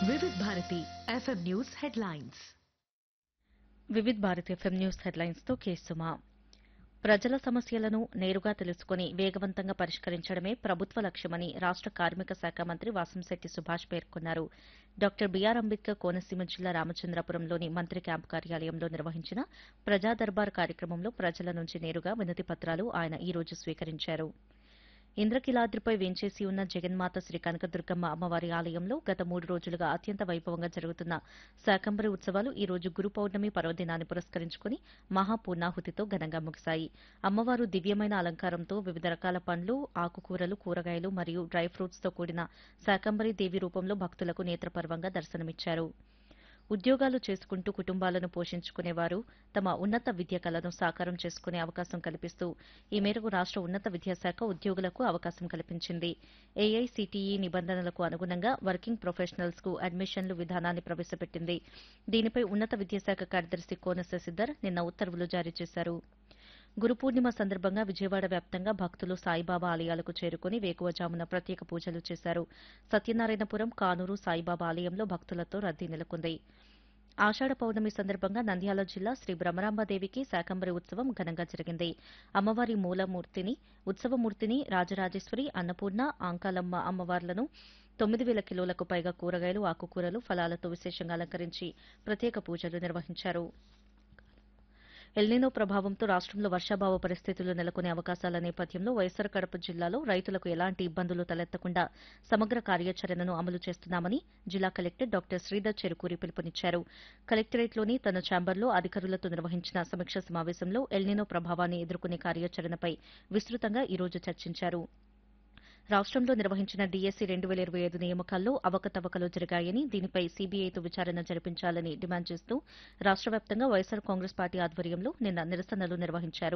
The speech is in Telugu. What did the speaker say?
Vividh Bharati FM news headlines Vividh Bharat FM news headlines తో కేసుమా ప్రజల సమస్యలను నేరుగా తెలుసుకుని వేగవంతంగా పరిష్కరించడమే ప్రభుత్వ లక్ష్యమని రాష్ట కార్మిక శాఖ మంత్రి వాసంశెట్టి సుభాష్ పేర్కొన్నారు డాక్టర్ బీఆర్ అంబేద్కర్ కోనసీమ జిల్లా రామచంద్రపురంలోని మంత్రి క్యాంపు కార్యాలయంలో నిర్వహించిన ప్రజా దర్బార్ కార్యక్రమంలో ప్రజల నుంచి నేరుగా వినతి పత్రాలు ఆయన ఈ రోజు స్వీకరించారు ఇంద్రకిలాద్రిపై వేంచేసి ఉన్న జగన్మాత శ్రీ కనకదుర్గమ్మ అమ్మవారి ఆలయంలో గత మూడు రోజులుగా అత్యంత వైభవంగా జరుగుతున్న శాకంబరి ఉత్సవాలు ఈ రోజు గురు పౌర్ణమి పర్వదినాన్ని పురస్కరించుకుని మహాపూర్ణాహుతితో ఘనంగా ముగిశాయి అమ్మవారు దివ్యమైన అలంకారంతో వివిధ రకాల పండ్లు ఆకుకూరలు కూరగాయలు మరియు డ్రై ఫ్రూట్స్ తో కూడిన శాకంబరి దేవి రూపంలో భక్తులకు నేత్రపర్వంగా దర్శనమిచ్చారు ఉద్యోగాలు చేసుకుంటూ కుటుంబాలను పోషించుకునేవారు తమ ఉన్నత విద్య కలను సాకారం చేసుకునే అవకాశం కల్పిస్తూ ఈ మేరకు రాష్ట ఉన్నత విద్యాశాఖ ఉద్యోగులకు అవకాశం కల్పించింది ఏఐసిటిఈ నిబంధనలకు అనుగుణంగా వర్కింగ్ ప్రొఫెషనల్స్ కు అడ్మిషన్లు విధానాన్ని ప్రవేశపెట్టింది దీనిపై ఉన్నత విద్యాశాఖ కార్యదర్శి కోన శశిధర్ నిన్న ఉత్తర్వులు జారీ చేశారు గురు పూర్ణిమ సందర్భంగా విజయవాడ వ్యాప్తంగా భక్తులు సాయిబాబా ఆలయాలకు చేరుకుని వేకువజామున ప్రత్యేక పూజలు చేశారు సత్యనారాయణపురం కానూరు సాయిబాబా ఆలయంలో భక్తులతో రద్దీ నెలకొంది ఆషాఢ పౌర్ణమి సందర్భంగా నంద్యాల జిల్లా శ్రీ బ్రహ్మరాంబదేవికి శాకంబరి ఉత్సవం ఘనంగా జరిగింది అమ్మవారి మూలమూర్తిని ఉత్సవమూర్తిని రాజరాజేశ్వరి అన్నపూర్ణ ఆంకాలమ్మ అమ్మవార్లను తొమ్మిది వేల కిలోలకు పైగా కూరగాయలు ఆకుకూరలు ఫలాలతో విశేషంగా అలంకరించి ప్రత్యేక పూజలు నిర్వహించారు ఎల్నినో ప్రభావంతో రాష్ట్రంలో వర్షాభావ పరిస్థితులు నెలకొనే అవకాశాల నేపథ్యంలో వైఎస్సార్ కడప జిల్లాలో రైతులకు ఎలాంటి ఇబ్బందులు తలెత్తకుండా సమగ్ర కార్యాచరణను అమలు చేస్తున్నామని జిల్లా కలెక్టర్ డాక్టర్ శ్రీధర్ చెరుకూరి పిలుపునిచ్చారు కలెక్టరేట్లోని తన ఛాంబర్లో అధికారులతో నిర్వహించిన సమీక్ష సమావేశంలో ఎల్నినో ప్రభావాన్ని ఎదుర్కొనే కార్యాచరణపై విస్తృతంగా ఈ రోజు చర్చించారు రాష్ట్రంలో నిర్వహించిన డీఎస్సీ రెండు వేల ఇరవై ఐదు నియామకాల్లో అవకతవకలు జరిగాయని దీనిపై సీబీఐతో విచారణ జరిపించాలని డిమాండ్ చేస్తూ రాష్ట్ర వ్యాప్తంగా వైఎస్సార్ కాంగ్రెస్ పార్టీ ఆధ్వర్యంలో నిన్న నిరసనలు నిర్వహించారు